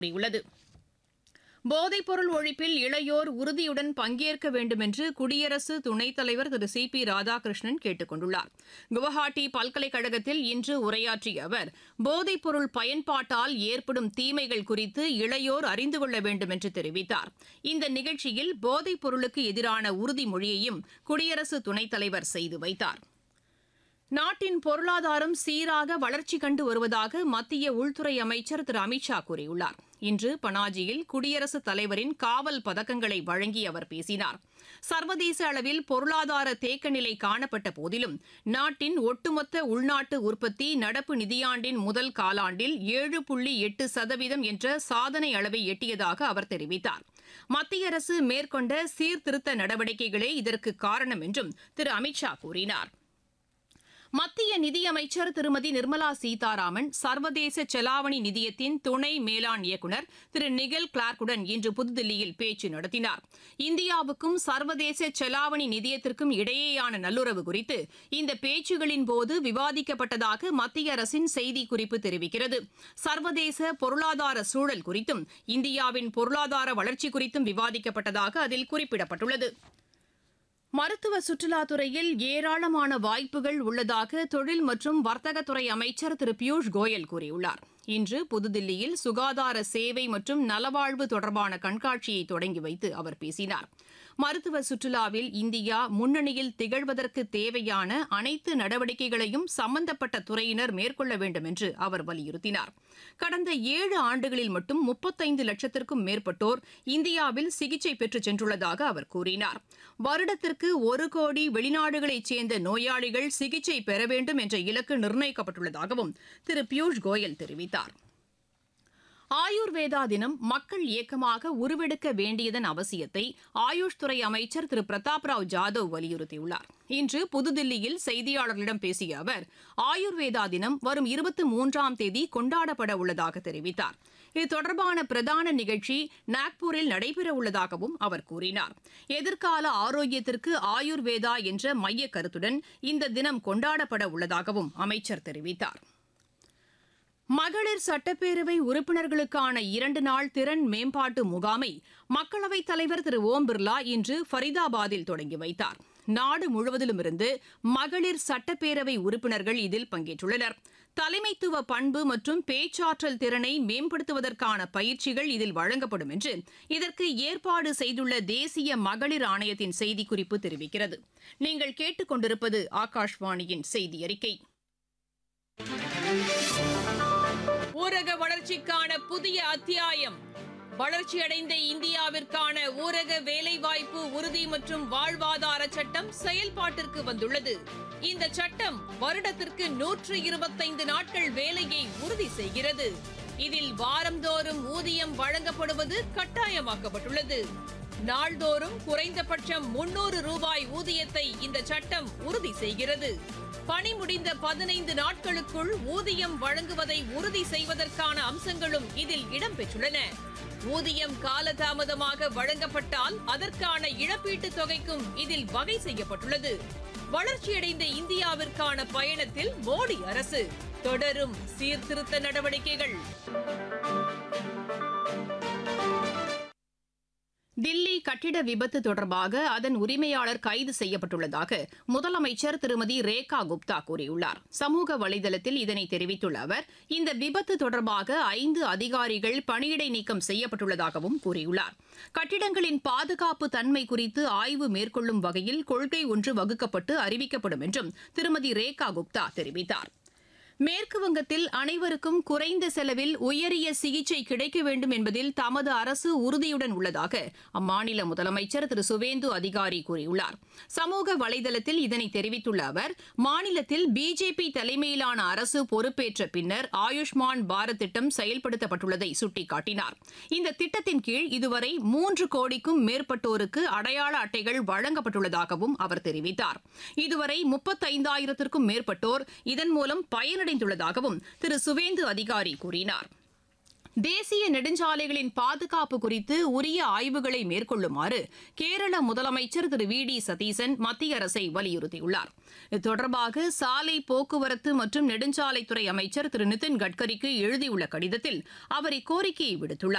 கூறியுள்ளது போதைப்பொருள் ஒழிப்பில் இளையோர் உறுதியுடன் பங்கேற்க வேண்டும் என்று குடியரசு துணைத் தலைவர் திரு சி பி ராதாகிருஷ்ணன் கேட்டுக் கொண்டுள்ளார் குவஹாட்டி பல்கலைக்கழகத்தில் இன்று உரையாற்றிய அவர் போதைப்பொருள் பயன்பாட்டால் ஏற்படும் தீமைகள் குறித்து இளையோர் அறிந்து கொள்ள வேண்டும் என்று தெரிவித்தார் இந்த நிகழ்ச்சியில் போதைப் பொருளுக்கு எதிரான உறுதிமொழியையும் குடியரசு துணைத் தலைவர் செய்து வைத்தார் நாட்டின் பொருளாதாரம் சீராக வளர்ச்சி கண்டு வருவதாக மத்திய உள்துறை அமைச்சர் திரு அமித்ஷா கூறியுள்ளார் இன்று பனாஜியில் குடியரசுத் தலைவரின் காவல் பதக்கங்களை வழங்கி அவர் பேசினார் சர்வதேச அளவில் பொருளாதார தேக்கநிலை காணப்பட்ட போதிலும் நாட்டின் ஒட்டுமொத்த உள்நாட்டு உற்பத்தி நடப்பு நிதியாண்டின் முதல் காலாண்டில் ஏழு புள்ளி எட்டு சதவீதம் என்ற சாதனை அளவை எட்டியதாக அவர் தெரிவித்தார் மத்திய அரசு மேற்கொண்ட சீர்திருத்த நடவடிக்கைகளே இதற்கு காரணம் என்றும் திரு அமித்ஷா கூறினார் மத்திய நிதியமைச்சர் திருமதி நிர்மலா சீதாராமன் சர்வதேச செலாவணி நிதியத்தின் துணை மேலாண் இயக்குநர் திரு நிகல் கிளார்க்குடன் இன்று புதுதில்லியில் பேச்சு நடத்தினார் இந்தியாவுக்கும் சர்வதேச செலாவணி நிதியத்திற்கும் இடையேயான நல்லுறவு குறித்து இந்த பேச்சுகளின் போது விவாதிக்கப்பட்டதாக மத்திய அரசின் செய்திக்குறிப்பு தெரிவிக்கிறது சர்வதேச பொருளாதார சூழல் குறித்தும் இந்தியாவின் பொருளாதார வளர்ச்சி குறித்தும் விவாதிக்கப்பட்டதாக அதில் குறிப்பிடப்பட்டுள்ளது மருத்துவ சுற்றுலாத்துறையில் ஏராளமான வாய்ப்புகள் உள்ளதாக தொழில் மற்றும் வர்த்தகத்துறை அமைச்சர் திரு பியூஷ் கோயல் கூறியுள்ளார் இன்று புதுதில்லியில் சுகாதார சேவை மற்றும் நலவாழ்வு தொடர்பான கண்காட்சியை தொடங்கி வைத்து அவர் பேசினார் மருத்துவ சுற்றுலாவில் இந்தியா முன்னணியில் திகழ்வதற்கு தேவையான அனைத்து நடவடிக்கைகளையும் சம்பந்தப்பட்ட துறையினர் மேற்கொள்ள வேண்டும் என்று அவர் வலியுறுத்தினார் கடந்த ஏழு ஆண்டுகளில் மட்டும் முப்பத்தைந்து லட்சத்திற்கும் மேற்பட்டோர் இந்தியாவில் சிகிச்சை பெற்று சென்றுள்ளதாக அவர் கூறினார் வருடத்திற்கு ஒரு கோடி வெளிநாடுகளைச் சேர்ந்த நோயாளிகள் சிகிச்சை பெற வேண்டும் என்ற இலக்கு நிர்ணயிக்கப்பட்டுள்ளதாகவும் திரு பியூஷ் கோயல் தெரிவித்தார் ஆயுர்வேதா தினம் மக்கள் இயக்கமாக உருவெடுக்க வேண்டியதன் அவசியத்தை ஆயுஷ் துறை அமைச்சர் திரு பிரதாப் ராவ் ஜாதவ் வலியுறுத்தியுள்ளார் இன்று புதுதில்லியில் செய்தியாளர்களிடம் பேசிய அவர் ஆயுர்வேதா தினம் வரும் இருபத்தி மூன்றாம் தேதி கொண்டாடப்பட உள்ளதாக தெரிவித்தார் இது தொடர்பான பிரதான நிகழ்ச்சி நாக்பூரில் நடைபெறவுள்ளதாகவும் அவர் கூறினார் எதிர்கால ஆரோக்கியத்திற்கு ஆயுர்வேதா என்ற மைய கருத்துடன் இந்த தினம் கொண்டாடப்பட உள்ளதாகவும் அமைச்சர் தெரிவித்தார் மகளிர் சட்டப்பேரவை உறுப்பினர்களுக்கான இரண்டு நாள் திறன் மேம்பாட்டு முகாமை மக்களவைத் தலைவர் திரு ஓம் பிர்லா இன்று ஃபரிதாபாத்தில் தொடங்கி வைத்தார் நாடு முழுவதிலும் இருந்து மகளிர் சட்டப்பேரவை உறுப்பினர்கள் இதில் பங்கேற்றுள்ளனர் தலைமைத்துவ பண்பு மற்றும் பேச்சாற்றல் திறனை மேம்படுத்துவதற்கான பயிற்சிகள் இதில் வழங்கப்படும் என்று இதற்கு ஏற்பாடு செய்துள்ள தேசிய மகளிர் ஆணையத்தின் செய்திக்குறிப்பு தெரிவிக்கிறது நீங்கள் கேட்டுக்கொண்டிருப்பது ஆகாஷ்வாணியின் செய்தி அறிக்கை ஊரக வளர்ச்சிக்கான புதிய அத்தியாயம் வளர்ச்சியடைந்த இந்தியாவிற்கான ஊரக வேலைவாய்ப்பு உறுதி மற்றும் வாழ்வாதார சட்டம் செயல்பாட்டிற்கு வந்துள்ளது இந்த சட்டம் வருடத்திற்கு நூற்று இருபத்தைந்து நாட்கள் வேலையை உறுதி செய்கிறது இதில் வாரந்தோறும் ஊதியம் வழங்கப்படுவது கட்டாயமாக்கப்பட்டுள்ளது நாள்தோறும் குறைந்தபட்சம் முன்னூறு ரூபாய் ஊதியத்தை இந்த சட்டம் உறுதி செய்கிறது பணி முடிந்த பதினைந்து நாட்களுக்குள் ஊதியம் வழங்குவதை உறுதி செய்வதற்கான அம்சங்களும் இதில் இடம்பெற்றுள்ளன ஊதியம் காலதாமதமாக வழங்கப்பட்டால் அதற்கான இழப்பீட்டுத் தொகைக்கும் இதில் வகை செய்யப்பட்டுள்ளது வளர்ச்சியடைந்த இந்தியாவிற்கான பயணத்தில் மோடி அரசு தொடரும் சீர்திருத்த நடவடிக்கைகள் தில்லி கட்டிட விபத்து தொடர்பாக அதன் உரிமையாளர் கைது செய்யப்பட்டுள்ளதாக முதலமைச்சர் திருமதி ரேகா குப்தா கூறியுள்ளார் சமூக வலைதளத்தில் இதனை தெரிவித்துள்ள அவர் இந்த விபத்து தொடர்பாக ஐந்து அதிகாரிகள் பணியிடை நீக்கம் செய்யப்பட்டுள்ளதாகவும் கூறியுள்ளார் கட்டிடங்களின் பாதுகாப்பு தன்மை குறித்து ஆய்வு மேற்கொள்ளும் வகையில் கொள்கை ஒன்று வகுக்கப்பட்டு அறிவிக்கப்படும் என்றும் திருமதி ரேகா குப்தா தெரிவித்தார் மேற்கு வங்கத்தில் அனைவருக்கும் குறைந்த செலவில் உயரிய சிகிச்சை கிடைக்க வேண்டும் என்பதில் தமது அரசு உறுதியுடன் உள்ளதாக அம்மாநில முதலமைச்சர் திரு சுவேந்து அதிகாரி கூறியுள்ளார் சமூக வலைதளத்தில் இதனை தெரிவித்துள்ள அவர் மாநிலத்தில் பிஜேபி தலைமையிலான அரசு பொறுப்பேற்ற பின்னர் ஆயுஷ்மான் பாரத் திட்டம் செயல்படுத்தப்பட்டுள்ளதை சுட்டிக்காட்டினார் இந்த திட்டத்தின் கீழ் இதுவரை மூன்று கோடிக்கும் மேற்பட்டோருக்கு அடையாள அட்டைகள் வழங்கப்பட்டுள்ளதாகவும் அவர் தெரிவித்தார் இதுவரை முப்பத்தைந்தாயிரத்திற்கும் மேற்பட்டோர் இதன் மூலம் பயனடைந்துள்ளதாகவும் திரு சுவேந்து அதிகாரி கூறினார் தேசிய நெடுஞ்சாலைகளின் பாதுகாப்பு குறித்து உரிய ஆய்வுகளை மேற்கொள்ளுமாறு கேரள முதலமைச்சர் திரு வி டி சதீசன் மத்திய அரசை வலியுறுத்தியுள்ளார் இது தொடர்பாக சாலை போக்குவரத்து மற்றும் நெடுஞ்சாலைத்துறை அமைச்சர் திரு நிதின் கட்கரிக்கு எழுதியுள்ள கடிதத்தில் அவர் இக்கோரிக்கையை விடுத்துள்ளார்